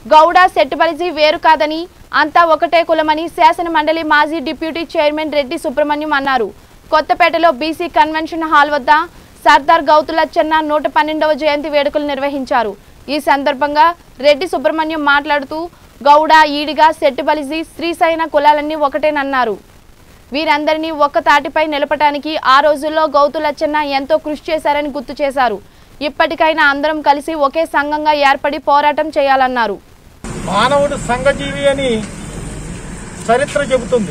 గౌడ సెట్టుబలిజీ వేరు కాదని అంతా ఒకటే కులమని శాసన మండలి మాజీ డిప్యూటీ చైర్మన్ రెడ్డి సుబ్రహ్మణ్యం అన్నారు కొత్తపేటలో బీసీ కన్వెన్షన్ హాల్ వద్ద సర్దార్ గౌతులచ్చన్న నూట పన్నెండవ జయంతి వేడుకలు నిర్వహించారు ఈ సందర్భంగా రెడ్డి సుబ్రహ్మణ్యం మాట్లాడుతూ గౌడ ఈడిగా సెట్టుబలిజీ శ్రీశైన కులాలన్నీ ఒకటేనన్నారు వీరందరినీ ఒక్క తాటిపై నిలపటానికి ఆ రోజుల్లో గౌతులచ్చన్న ఎంతో కృషి చేశారని గుర్తు చేశారు ఇప్పటికైనా అందరం కలిసి ఒకే సంఘంగా ఏర్పడి పోరాటం చేయాలన్నారు మానవుడు సంఘజీవి అని చరిత్ర చెబుతుంది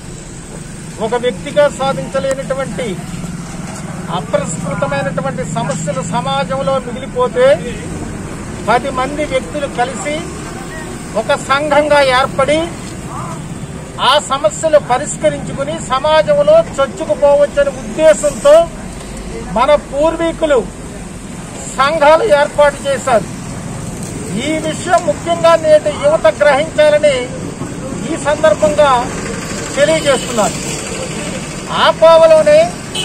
ఒక వ్యక్తిగా సాధించలేనటువంటి అప్రస్కృతమైనటువంటి సమస్యలు సమాజంలో మిగిలిపోతే పది మంది వ్యక్తులు కలిసి ఒక సంఘంగా ఏర్పడి ఆ సమస్యలు పరిష్కరించుకుని సమాజంలో చొచ్చుకుపోవచ్చనే ఉద్దేశంతో మన పూర్వీకులు సంఘాలు ఏర్పాటు చేశారు ఈ విషయం ముఖ్యంగా నేటి యువత గ్రహించాలని ఈ సందర్భంగా తెలియజేస్తున్నారు ఆ కోవలోనే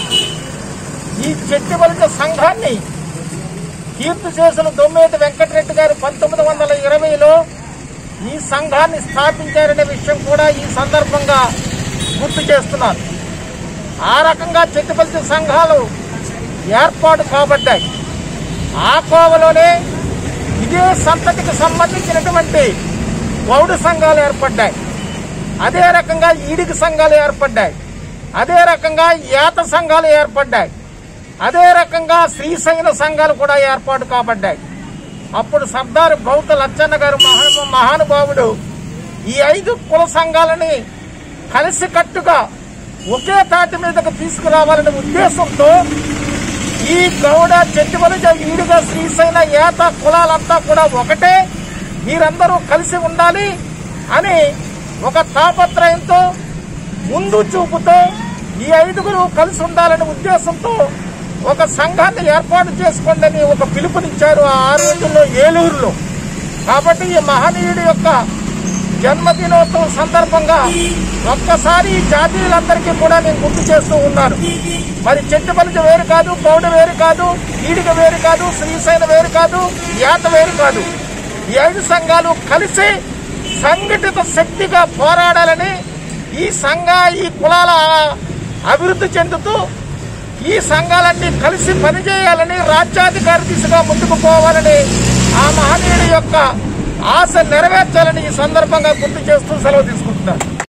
ఈ చెట్టుబలిత సంఘాన్ని కీర్తి చేసిన దొమ్మేటి వెంకటరెడ్డి గారు పంతొమ్మిది వందల ఇరవైలో ఈ సంఘాన్ని స్థాపించారనే విషయం కూడా ఈ సందర్భంగా గుర్తు చేస్తున్నారు ఆ రకంగా చెట్టుబలిత సంఘాలు ఏర్పాటు కాబడ్డాయి ఆ కోవలోనే ఇదే సంతతికి సంబంధించినటువంటి గౌడు సంఘాలు ఏర్పడ్డాయి అదే రకంగా ఈడికి సంఘాలు ఏర్పడ్డాయి అదే రకంగా ఏత సంఘాలు ఏర్పడ్డాయి అదే రకంగా శ్రీశైల సంఘాలు కూడా ఏర్పాటు కాబడ్డాయి అప్పుడు సర్దారు గౌత లచ్చన్న గారు మహా మహానుభావుడు ఈ ఐదు కుల సంఘాలని కలిసికట్టుగా ఒకే తాటి మీదకు తీసుకురావాలనే ఉద్దేశంతో ఈ గౌడ చెట్టుబలిజ ఈడుగా శ్రీశైల ఏత కులాలంతా కూడా ఒకటే మీరందరూ కలిసి ఉండాలి అని ఒక తాపత్రయంతో ముందు చూపుతో ఈ ఐదుగురు కలిసి ఉండాలనే ఉద్దేశంతో ఒక సంఘాన్ని ఏర్పాటు చేసుకోండి అని ఒక పిలుపునిచ్చారు ఆ ఆరు రోజుల్లో ఏలూరులో కాబట్టి ఈ మహనీయుడి యొక్క జన్మదినోత్సవం సందర్భంగా ఒక్కసారి ఈ జాతీయులందరికీ కూడా నేను గుర్తు చేస్తూ ఉన్నాను మరి చెట్టుబలిజ వేరు కాదు గౌడ వేరు కాదు ఈడిక వేరు కాదు శ్రీశైల వేరు కాదు యాత వేరు కాదు ఈ ఐదు సంఘాలు కలిసి సంఘటిత శక్తిగా పోరాడాలని ఈ సంఘ ఈ కులాల అభివృద్ధి చెందుతూ ఈ సంఘాలన్నీ కలిసి పనిచేయాలని రాజ్యాధికారి దిశగా ముందుకు పోవాలని ఆ మహనీయుడి యొక్క ఆశ నెరవేర్చాలని ఈ సందర్భంగా గుర్తు చేస్తూ సెలవు తీసుకుంటున్నాను